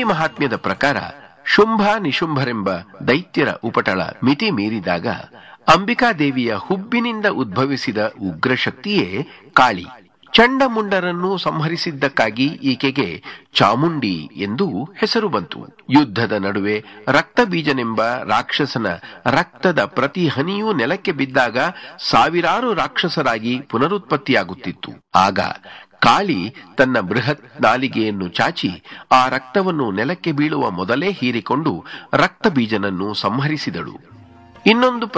ಮಹಾತ್ಮ್ಯದ ಪ್ರಕಾರ ಶುಂಭ ನಿಶುಂಭರೆಂಬ ದೈತ್ಯರ ಉಪಟಳ ಮಿತಿ ಮೀರಿದಾಗ ಅಂಬಿಕಾದೇವಿಯ ಹುಬ್ಬಿನಿಂದ ಉದ್ಭವಿಸಿದ ಉಗ್ರಶಕ್ತಿಯೇ ಕಾಳಿ ಚಂಡಮುಂಡರನ್ನು ಸಂಹರಿಸಿದ್ದಕ್ಕಾಗಿ ಈಕೆಗೆ ಚಾಮುಂಡಿ ಎಂದು ಹೆಸರು ಬಂತು ಯುದ್ಧದ ನಡುವೆ ರಕ್ತಬೀಜನೆಂಬ ರಾಕ್ಷಸನ ರಕ್ತದ ಪ್ರತಿ ಹನಿಯೂ ನೆಲಕ್ಕೆ ಬಿದ್ದಾಗ ಸಾವಿರಾರು ರಾಕ್ಷಸರಾಗಿ ಪುನರುತ್ಪತ್ತಿಯಾಗುತ್ತಿತ್ತು ಆಗ ಕಾಳಿ ತನ್ನ ಬೃಹತ್ ನಾಲಿಗೆಯನ್ನು ಚಾಚಿ ಆ ರಕ್ತವನ್ನು ನೆಲಕ್ಕೆ ಬೀಳುವ ಮೊದಲೇ ಹೀರಿಕೊಂಡು ರಕ್ತಬೀಜನನ್ನು ಸಂಹರಿಸಿದಳು ಇನ್ನೊಂದು